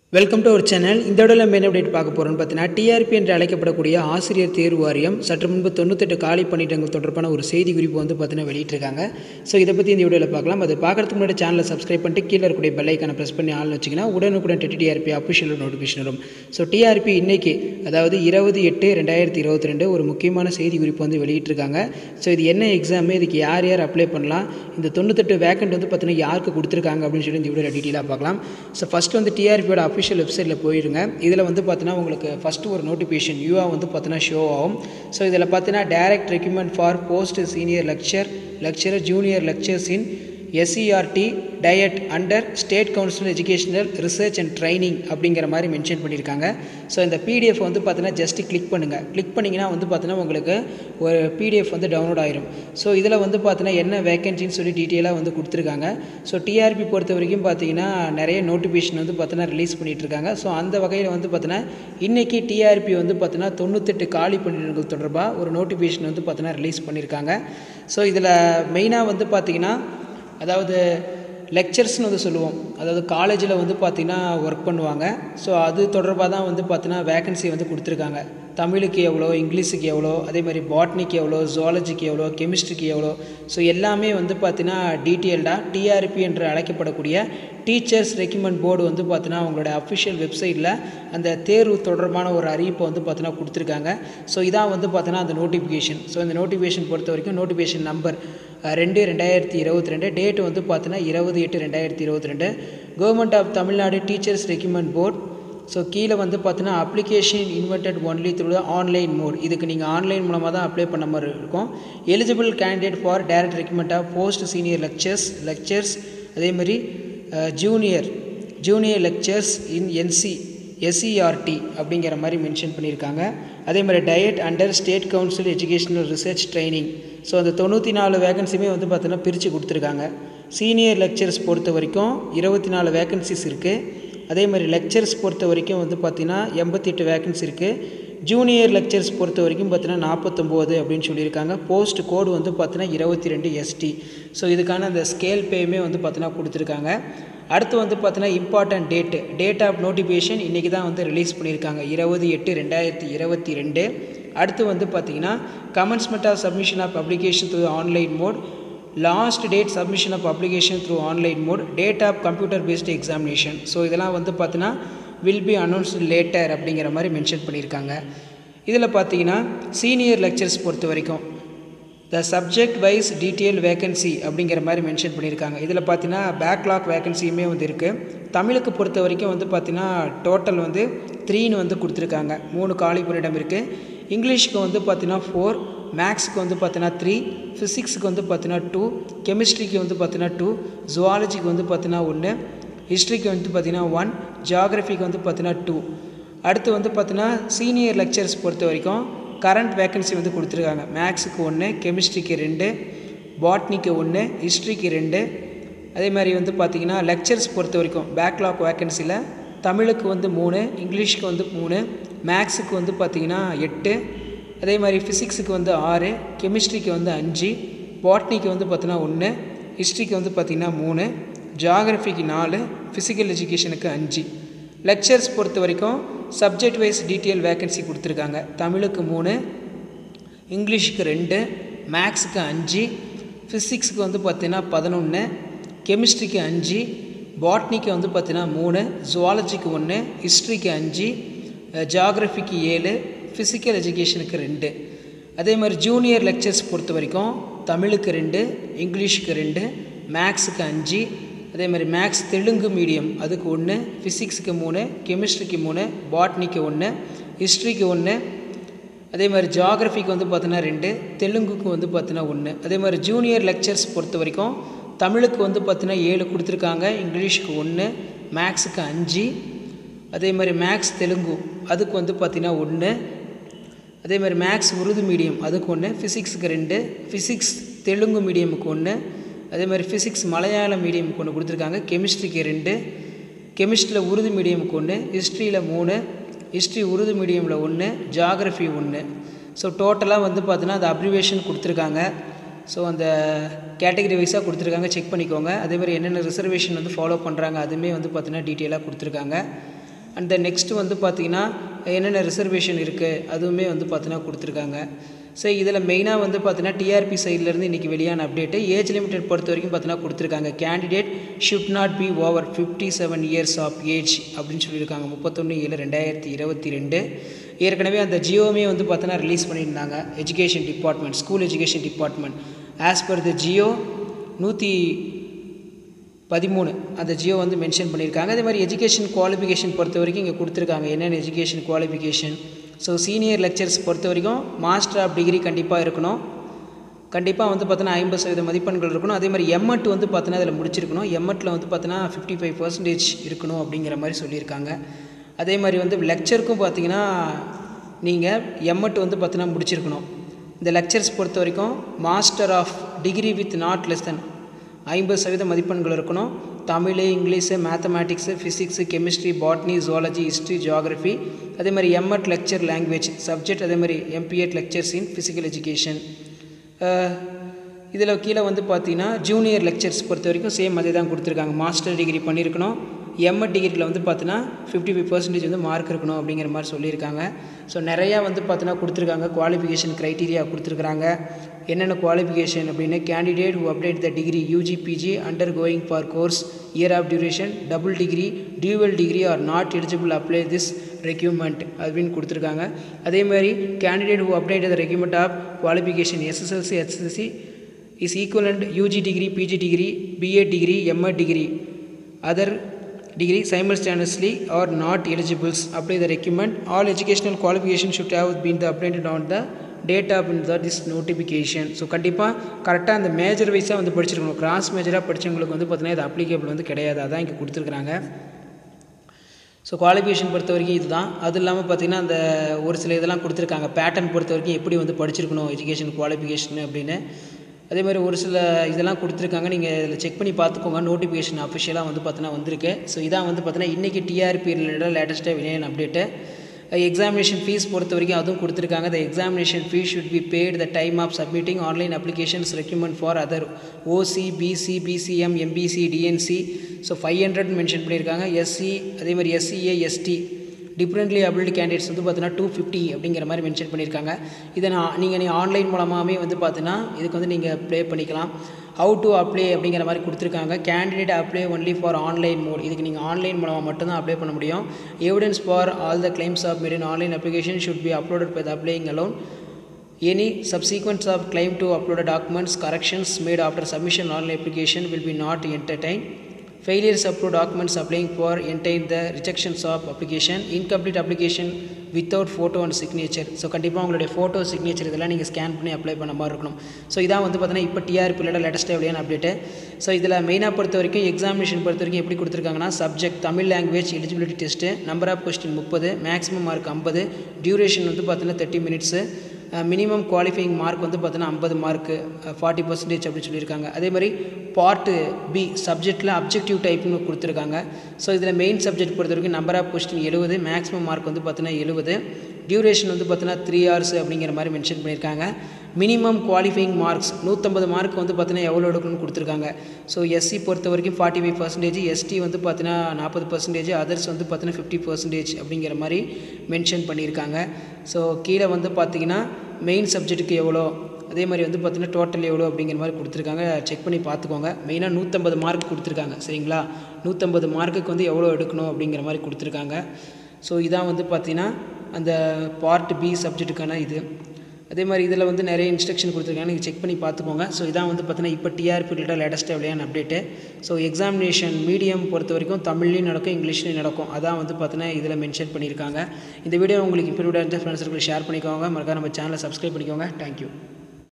welcome to our channel இந்த இடத்துல main update பார்க்க போகிறோம்னு பார்த்தீங்கன்னா டிஆர்பி என்று அழைக்கப்படக்கூடிய ஆசிரியர் தேர்வு வாரியம் சற்று முன்பு தொண்ணூத்தெட்டு காலி பணியிடங்கள் தொடர்பான ஒரு செய்தி குறிப்பு வந்து பார்த்தீங்கன்னா வெளியிட்டிருக்காங்க ஸோ இதை பற்றி இந்த வீடியோவில் பார்க்கலாம் அது பார்க்கறதுக்கு முன்னாடி சேனலை சப்ஸ்கிரைப் பண்ணிட்டு கீழே இருக்கக்கூடிய பெல் ஐக்கானை ப்ரெஸ் பண்ணி ஆள் வச்சிங்கன்னா உடனுக்குடன் டிஆர்பி அஃபிஷியல் நோட்டிஃபிகேஷன் வரும் ஸோ டிஆர்பி இன்னைக்கு அதாவது இருபது எட்டு ரெண்டாயிரத்தி இருபத்தி ரெண்டு ஒரு முக்கியமான செய்தி குறிப்பு வந்து வெளியிட்டிருக்காங்க ஸோ இது என்ன எக்ஸாமு இதுக்கு யார் யார் அப்ளை பண்ணலாம் இந்த தொண்ணூத்தெட்டு வேக்கண்ட் வந்து பார்த்தீங்கன்னா யாருக்கு கொடுத்துருக்காங்க அப்படின்னு சொல்லி இந்த வீடியோவில் டீட்டெயிலாக பார்க்கலாம் ஸோ ஃபஸ்ட் வந்து டிஆர்பியோட அஃபிஷியல் வெப்சைட்டில் போயிருங்க இதில் வந்து பார்த்தீங்கன்னா உங்களுக்கு ஃபஸ்ட்டு ஒரு நோட்டிஃபிகேஷன் யூஆ வந்து பார்த்தீங்கன்னா ஷோ ஆகும் ஸோ இதில் பார்த்தீங்கன்னா direct requirement for post senior lecture lecturer junior lecturers in SCERT DIET under state council educational research and training அப்படிங்கிற மாதிரி மென்ஷன் பண்ணியிருக்காங்க ஸோ இந்த பிடிஎஃப் வந்து பார்த்தீங்கன்னா ஜஸ்ட் கிளிக் பண்ணுங்கள் கிளிக் பண்ணிங்கன்னா வந்து பார்த்தீங்கன்னா உங்களுக்கு ஒரு பிடிஎஃப் வந்து டவுன்லோட் ஆயிரும் ஸோ இதில் வந்து பார்த்தீங்கன்னா என்ன வேகன்சின்னு சொல்லி டீட்டெயிலாக வந்து கொடுத்துருக்காங்க ஸோ டிஆர்பி பொறுத்த வரைக்கும் பார்த்தீங்கன்னா நிறைய நோட்டிஃபிகேஷன் வந்து பார்த்தீங்கன்னா ரிலீஸ் பண்ணிட்டு இருக்காங்க ஸோ அந்த வகையில் வந்து பார்த்தீங்கன்னா இன்றைக்கி டிஆர்பி வந்து பார்த்தீங்கன்னா தொண்ணூத்தெட்டு காலி பணியிடங்கள் தொடர்பாக ஒரு நோட்டிஃபிகேஷன் வந்து பார்த்தீங்கன்னா ரிலீஸ் பண்ணியிருக்காங்க ஸோ இதில் மெயினாக வந்து பார்த்தீங்கன்னா அதாவது லெக்சர்ஸ்னு வந்து சொல்லுவோம் அதாவது காலேஜில் வந்து பார்த்திங்கன்னா ஒர்க் பண்ணுவாங்க ஸோ அது தொடர்பாக தான் வந்து பார்த்தீங்கன்னா வேகன்சி வந்து கொடுத்துருக்காங்க தமிழுக்கு எவ்வளோ இங்கிலீஷுக்கு எவ்வளோ அதே மாதிரி பாட்னிக்கு எவ்வளோ ஜுவாலஜிக்கு எவ்வளோ கெமிஸ்ட்ரிக்கு எவ்வளோ ஸோ எல்லாமே வந்து பார்த்தீங்கன்னா டீட்டெயில்டாக டிஆர்பி என்று அழைக்கப்படக்கூடிய டீச்சர்ஸ் ரெக்கமெண்ட் போர்டு வந்து பார்த்தீங்கன்னா அவங்களோட அஃபிஷியல் வெப்சைட்டில் அந்த தேர்வு தொடர்பான ஒரு அறிவிப்பை வந்து பார்த்தீங்கன்னா கொடுத்துருக்காங்க ஸோ இதான் வந்து பார்த்தீங்கன்னா அந்த நோட்டிஃபிகேஷன் ஸோ இந்த நோட்டிஃபிகேஷன் பொறுத்த வரைக்கும் நோட்டிஃபிகேஷன் நம்பர் ரெண்டு ரெண்டாயிரத்தி இருபத்தி ரெண்டு டேட் வந்து பார்த்தீங்கன்னா இருபது எட்டு ரெண்டாயிரத்தி இருபத்தி ரெண்டு government of Tamil Nadu teachers recommend board so கீழே வந்து பார்த்தீங்கன்னா application inverted only through the online mode இதுக்கு நீங்கள் ஆன்லைன் மூலமாக தான் அப்ளை பண்ண மாதிரி இருக்கும் eligible candidate for direct recommend of post senior lecturers lecturers அதேமாதிரி junior junior lecturers in NC SCERT அப்படிங்கிற மாதிரி மென்ஷன் பண்ணியிருக்காங்க அதே மாதிரி DIET under state council educational research training so அந்த தொண்ணூற்றி நாலு வேகன்சியுமே வந்து பார்த்தீங்கன்னா பிரித்து கொடுத்துருக்காங்க சீனியர் லெக்சர்ஸ் பொறுத்த வரைக்கும் இருபத்தி நாலு வேகன்சிஸ் இருக்குது அதே மாதிரி லெக்சர்ஸ் பொறுத்த வரைக்கும் வந்து பார்த்திங்கன்னா எண்பத்தி எட்டு வேகன்சி இருக்குது ஜூனியர் லெக்சர்ஸ் பொறுத்த வரைக்கும் பார்த்தீங்கன்னா நாற்பத்தொம்போது அப்படின்னு சொல்லியிருக்காங்க போஸ்ட் கோடு வந்து பார்த்தீங்கன்னா இருபத்தி ரெண்டு எஸ்டி ஸோ இதுக்கான அந்த ஸ்கேல் பேயுமே வந்து பார்த்தீங்கன்னா கொடுத்துருக்காங்க அடுத்து வந்து பார்த்தீங்கன்னா important date date of notification இன்றைக்கி தான் வந்து ரிலீஸ் பண்ணியிருக்காங்க இருபது எட்டு ரெண்டாயிரத்தி இருபத்தி ரெண்டு அடுத்து வந்து பார்த்திங்கன்னா commencement of submission of application through online mode last date submission of application through online mode date of computer based examination so இதெல்லாம் வந்து பார்த்தீங்கன்னா வில் பி அனௌன்ஸ்டு லேட்டர் அப்படிங்கிற மாதிரி மென்ஷன் பண்ணியிருக்காங்க இதில் பார்த்தீங்கன்னா சீனியர் லெக்சர்ஸ் பொறுத்த வரைக்கும் the subject wise detail vacancy அப்படிங்கிற மாதிரி மென்ஷன் பண்ணியிருக்காங்க இதில் பார்த்தீங்கன்னா பேக்லாக் வேகன்சியுமே வந்து இருக்குது தமிழுக்கு பொறுத்த வரைக்கும் வந்து பார்த்திங்கன்னா டோட்டல் வந்து த்ரீன்னு வந்து கொடுத்துருக்காங்க மூணு காலி பணியிடம் இருக்குது இங்கிலீஷ்க்கு வந்து பார்த்தீங்கன்னா ஃபோர் மேக்ஸுக்கு வந்து பார்த்தீங்கன்னா த்ரீ ஃபிசிக்ஸுக்கு வந்து பார்த்தீங்கன்னா டூ கெமிஸ்ட்ரிக்கு வந்து பார்த்தீங்கன்னா டூ ஜுவாலஜிக்கு வந்து பார்த்தீங்கன்னா ஒன்று ஹிஸ்ட்ரிக்கு வந்து பார்த்தீங்கன்னா ஒன் ஜியாகிரஃபிக்கு வந்து பார்த்தீங்கன்னா டூ அடுத்து வந்து பார்த்தீங்கன்னா சீனியர் லெக்சர்ஸ் பொறுத்த வரைக்கும் கரண்ட் வேக்கன்சி வந்து கொடுத்துருக்காங்க மேக்ஸுக்கு ஒன்று கெமிஸ்ட்ரிக்கு ரெண்டு பாட்னிக்கு ஒன்று ஹிஸ்ட்ரிக்கு ரெண்டு அதே மாதிரி வந்து பார்த்திங்கன்னா லெக்சர்ஸ் பொறுத்த வரைக்கும் பேக்லாக் வேக்கன்சியில் தமிழுக்கு வந்து மூணு இங்கிலீஷ்க்கு வந்து மூணு மேக்ஸுக்கு வந்து பார்த்திங்கன்னா எட்டு அதே மாதிரி ஃபிசிக்ஸுக்கு வந்து ஆறு கெமிஸ்ட்ரிக்கு வந்து அஞ்சு பாட்னிக்கு வந்து பார்த்தீங்கன்னா ஒன்று ஹிஸ்ட்ரிக்கு வந்து பார்த்திங்கன்னா மூணு ஜியாகிரஃபிக்கு நாலு ஃபிசிக்கல் எஜுகேஷனுக்கு அஞ்சு லெக்சர்ஸ் பொறுத்த வரைக்கும் சப்ஜெக்ட் வைஸ் டீட்டெயில் வேக்கன்சி கொடுத்துருக்காங்க தமிழுக்கு மூணு இங்கிலீஷுக்கு ரெண்டு மேக்ஸுக்கு அஞ்சு ஃபிசிக்ஸுக்கு வந்து பார்த்திங்கன்னா பதினொன்று கெமிஸ்ட்ரிக்கு அஞ்சு பாட்னிக்கு வந்து பார்த்திங்கன்னா மூணு ஜுவாலஜிக்கு ஒன்று ஹிஸ்ட்ரிக்கு அஞ்சு ஜியாகிரஃபிக்கு ஏழு ஃபிசிக்கல் எஜுகேஷனுக்கு ரெண்டு அதே மாதிரி ஜூனியர் லெக்சர்ஸ் பொறுத்த வரைக்கும் தமிழுக்கு ரெண்டு இங்கிலீஷுக்கு ரெண்டு மேக்ஸுக்கு அஞ்சு அதே மாதிரி மேக்ஸ் தெலுங்கு மீடியம் அதுக்கு ஒன்று ஃபிசிக்ஸுக்கு மூணு கெமிஸ்ட்ரிக்கு மூணு பாட்னிக்கு ஒன்று ஹிஸ்ட்ரிக்கு ஒன்று அதே மாதிரி ஜியாகிரஃபிக்கு வந்து பார்த்தீங்கன்னா ரெண்டு தெலுங்குக்கு வந்து பார்த்தீங்கன்னா ஒன்று அதே மாதிரி ஜூனியர் லெக்சர்ஸ் பொறுத்த வரைக்கும் தமிழுக்கு வந்து பார்த்தீங்கன்னா ஏழு கொடுத்துருக்காங்க இங்கிலீஷுக்கு ஒன்று மேக்ஸுக்கு அஞ்சு அதே மாதிரி மேக்ஸ் தெலுங்கு அதுக்கு வந்து பார்த்திங்கன்னா ஒன்று அதே மாதிரி மேக்ஸ் உருது மீடியம் அதுக்கு ஒன்று ஃபிசிக்ஸுக்கு ரெண்டு ஃபிசிக்ஸ் தெலுங்கு மீடியமுக்கு ஒன்று அதே மாதிரி ஃபிசிக்ஸ் மலையாள மீடியமுக்கு ஒன்று கொடுத்துருக்காங்க கெமிஸ்ட்ரிக்கு ரெண்டு கெமிஸ்ட்ரியில் உருது மீடியமுக்கு ஒன்று ஹிஸ்ட்ரியில் மூணு ஹிஸ்ட்ரி உருது மீடியமில் ஒன்று ஜியாகிரஃபி ஒன்று ஸோ டோட்டலாக வந்து பார்த்தீங்கன்னா அந்த அப்ரிவேஷன் கொடுத்துருக்காங்க ஸோ அந்த கேட்டகரி வைஸாக கொடுத்துருக்காங்க செக் பண்ணிக்கோங்க அதே மாதிரி என்னென்ன ரிசர்வேஷன் வந்து ஃபாலோ பண்ணுறாங்க அதுவுமே வந்து பார்த்தீங்கன்னா டீட்டெயிலாக கொடுத்துருக்காங்க அண்ட் தென் நெக்ஸ்ட் வந்து பார்த்தீங்கன்னா என்னென்ன ரிசர்வேஷன் இருக்குது அதுவுமே வந்து பார்த்தீங்கன்னா கொடுத்துருக்காங்க ஸோ இதில் மெயினாக வந்து பார்த்தீங்கன்னா டிஆர்பி சைட்லேருந்து இன்றைக்கி வெளியான அப்டேட்டு ஏஜ் லிமிட்டட் பொறுத்த வரைக்கும் பார்த்தீங்கன்னா கொடுத்துருக்காங்க candidate should not be over fifty seven years of age அப்படின்னு சொல்லியிருக்காங்க முப்பத்தொன்று ஏழு ரெண்டாயிரத்தி இருபத்தி ரெண்டு ஏற்கனவே அந்த ஜியோமே வந்து பார்த்தோன்னா ரிலீஸ் பண்ணியிருந்தாங்க education department school education department as per the GO நூற்றி பதிமூணு அந்த ஜியோ வந்து மென்ஷன் பண்ணியிருக்காங்க அதே மாதிரி எஜுகேஷன் குவாலிஃபிகேஷன் பொறுத்த வரைக்கும் இங்கே கொடுத்துருக்காங்க என்னென்ன education qualification so senior lecturers பொறுத்த வரைக்கும் மாஸ்டர் ஆஃப் டிகிரி கண்டிப்பாக இருக்கணும் கண்டிப்பாக வந்து பார்த்தோன்னா ஐம்பது சதவீத மதிப்பெண்கள் இருக்கணும் அதே மாதிரி எம்எட் வந்து பார்த்தோன்னா அதில் முடிச்சிருக்கணும் எம்எட்டில் வந்து பார்த்தோன்னா ஃபிஃப்டி ஃபைவ் பர்சன்டேஜ் இருக்கணும் அப்படிங்கிற மாதிரி சொல்லியிருக்காங்க அதே மாதிரி வந்து லெக்சருக்கும் பார்த்தீங்கன்னா நீங்கள் எம்எட் வந்து பார்த்தோன்னா முடிச்சிருக்கணும் இந்த லெக்சர்ஸ் பொறுத்த வரைக்கும் master of degree with not less than ஐம்பது சதவீத மதிப்பெண்கள் இருக்கணும் Tamil English mathematics physics chemistry botany zoology history geography அதே மாதிரி எம்எட் லெக்சர் லாங்குவேஜ் சப்ஜெக்ட் அதே மாதிரி MPEd lecturers in physical education இதில் கீழே வந்து பார்த்தீங்கன்னா ஜூனியர் லெக்சர்ஸ் பொறுத்த வரைக்கும் சேம் அதே தான் கொடுத்துருக்காங்க மாஸ்டர் டிகிரி பண்ணியிருக்கணும் எம்எட் டிகிரியில் வந்து பார்த்தீங்கன்னா ஃபிஃப்டி ஃபைவ் பர்சன்டேஜ் வந்து மார்க் இருக்கணும் அப்படிங்கிற மாதிரி சொல்லியிருக்காங்க ஸோ நிறையா வந்து பார்த்தீங்கன்னா கொடுத்துருக்காங்க குவாலிஃபிகேஷன் க்ரைட்டீரியா கொடுத்துருக்குறாங்க என்னென்ன குவாலிஃபிகேஷன் அப்படின்னு candidate who update the degree UG PG undergoing for course year of duration double degree dual degree are not eligible apply this requirement அப்படின்னு கொடுத்துருக்காங்க அதே மாதிரி candidate who update the requirement of qualification SSLC SSC is equivalent UG degree PG degree BA degree MEd degree other degree simultaneously are not eligibles apply the requirement all educational qualification should have been the updated on the date of the this notification so கண்டிப்பாக கரெக்டாக அந்த major வைஸாக வந்து படிச்சிருக்கணும் cross மேஜராக படித்தவங்களுக்கு வந்து பார்த்தீங்கன்னா இது அப்ளிகேபிள் வந்து கிடையாது அதான் இங்கே கொடுத்துருக்குறாங்க ஸோ குவாலிஃபிகேஷன் பொறுத்த வரைக்கும் இதுதான் அது இல்லாமல் பார்த்தீங்கன்னா அந்த ஒரு சில இதெல்லாம் கொடுத்துருக்காங்க பேட்டர்ன் பொறுத்த வரைக்கும் எப்படி வந்து படிச்சிருக்கணும் எஜுகேஷன் குவாலிஃபிகேஷன் அப்படின்னு அதே மாதிரி ஒரு சில இதெல்லாம் கொடுத்துருக்காங்க நீங்கள் இதில் செக் பண்ணி பார்த்துக்கோங்க நோட்டிஃபிகேஷன் அஃபிஷியலாக வந்து பார்த்தீங்கன்னா வந்திருக்கு ஸோ இதான் வந்து பார்த்தீங்கன்னா இன்றைக்கி டிஆர்பி ரிலேட்டட் லேட்டஸ்ட்டாக வெளியான அப்டேட்டு எக்ஸாமினேஷன் ஃபீஸ் பொறுத்த வரைக்கும் அதுவும் கொடுத்துருக்காங்க the examination fee should be paid the time of submitting online applications requirement for other OC BC BCM MBC DNC so five hundred mention பண்ணியிருக்காங்க எஸ்சி அதே மாதிரி SCA ST differently abled candidates வந்து பார்த்தீங்கன்னா two fifty அப்படிங்கிற மாதிரி mention பண்ணியிருக்காங்க இதை நான் நீங்கள் நீங்கள் ஆன்லைன் மூலமாகவே வந்து பார்த்தீங்கன்னா இதுக்கு வந்து நீங்கள் ப்ளே பண்ணிக்கலாம் ஹவு டு அப்ளை அப்படிங்கிற மாதிரி கொடுத்துருக்காங்க candidate apply only for online mode இதுக்கு நீங்கள் ஆன்லைன் மூலமாக மட்டும்தான் அப்ளை பண்ண முடியும் evidence for all the claims of made in online application should be uploaded by the applying alone any subsequence of claim to uploaded documents corrections made after submission online application will be not entertained failures upload documents applying for entertain the rejections of application incomplete application without photo and signature so கண்டிப்பாக உங்களுடைய photo signature இதெல்லாம் நீங்கள் scan பண்ணி apply பண்ண மாதிரி இருக்கணும் so இதான் வந்து பார்த்தீங்கன்னா இப்போ டிஆர்பியோட லேட்டஸ்ட்டாக வெளியான அப்டேட்டு ஸோ இதில் மெயினாக பொறுத்த வரைக்கும் எக்ஸாமினேஷன் பொறுத்த வரைக்கும் எப்படி கொடுத்துருக்காங்கன்னா subject Tamil language eligibility test number of question முப்பது மேக்ஸிமம் மார்க் ஐம்பது டியூரேஷன் வந்து பார்த்தீங்கன்னா thirty minutes minimum qualifying mark வந்து பார்த்தீங்கன்னா ஐம்பது மார்க்கு ஃபார்ட்டி பர்சன்டேஜ் அப்படின்னு சொல்லியிருக்காங்க அதே மாதிரி பார்ட்டு பி சப்ஜெக்டில் அப்ஜெக்டிவ் டைப்னு கொடுத்துருக்காங்க ஸோ இதில் மெயின் சப்ஜெக்ட் பொறுத்த வரைக்கும் நம்பர் ஆஃப் கொஸ்டின் எழுபது மேக்ஸிமம் மார்க் வந்து பார்த்தீங்கன்னா எழுபது டியூரேஷன் வந்து பார்த்தீங்கன்னா த்ரீ ஹவர்ஸ் அப்படிங்கிற மாதிரி மென்ஷன் பண்ணியிருக்காங்க மினிமம் குவாலிஃபைங் மார்க்ஸ் நூற்றம்பது மார்க் வந்து பார்த்தீங்கன்னா எவ்வளோ எடுக்கணும்னு கொடுத்துருக்காங்க ஸோ எஸ்சி பொறுத்த வரைக்கும் ஃபார்ட்டி ஃபைவ் பர்சன்டேஜ் எஸ்டி வந்து பார்த்தீங்கன்னா நாற்பது பர்சன்டேஜ் அதர்ஸ் வந்து பார்த்தீங்கன்னா ஃபிஃப்டி பர்சன்டேஜ் அப்படிங்கிற மாதிரி மென்ஷன் பண்ணியிருக்காங்க ஸோ கீழே வந்து பார்த்தீங்கன்னா மெயின் சப்ஜெக்ட்டுக்கு எவ்வளோ அதே மாதிரி வந்து பார்த்தீங்கன்னா டோட்டல் எவ்வளோ அப்படிங்கிற மாதிரி கொடுத்துருக்காங்க செக் பண்ணி பார்த்துக்கோங்க மெயினாக நூற்றம்பது மார்க் கொடுத்துருக்காங்க சரிங்களா நூற்றம்பது மார்க்குக்கு வந்து எவ்வளோ எடுக்கணும் அப்படிங்கிற மாதிரி கொடுத்துருக்காங்க ஸோ இதான் வந்து பார்த்தீங்கன்னா அந்த பார்ட் பி சப்ஜெக்ட்டுக்கான இது அதே மாதிரி இதில் வந்து நிறைய இன்ஸ்ட்ரக்ஷன் கொடுத்துருக்காங்க நீங்கள் செக் பண்ணி பார்த்துக்கோங்க ஸோ இதான் வந்து பார்த்தீங்கன்னா இப்போ டிஆர்பி ரிலேட்டட் லேட்டஸ்ட்டாக வெளியான அப்டேட்டு ஸோ எக்ஸாமினேஷன் மீடியம் பொறுத்த வரைக்கும் தமிழ்லையும் நடக்கும் இங்கிலீஷ்லையும் நடக்கும் அதான் வந்து பார்த்தீங்கன்னா இதில் மென்ஷன் பண்ணியிருக்காங்க இந்த வீடியோ உங்களுக்கு இப்போ ஃப்ரெண்ட்ஸ் சர்க்கிள் ஷேர் பண்ணிக்கோங்க மறக்காம நம்ம சேனலை சப்ஸ்கிரைப் பண்ணிக்கோங்க தேங்க்யூ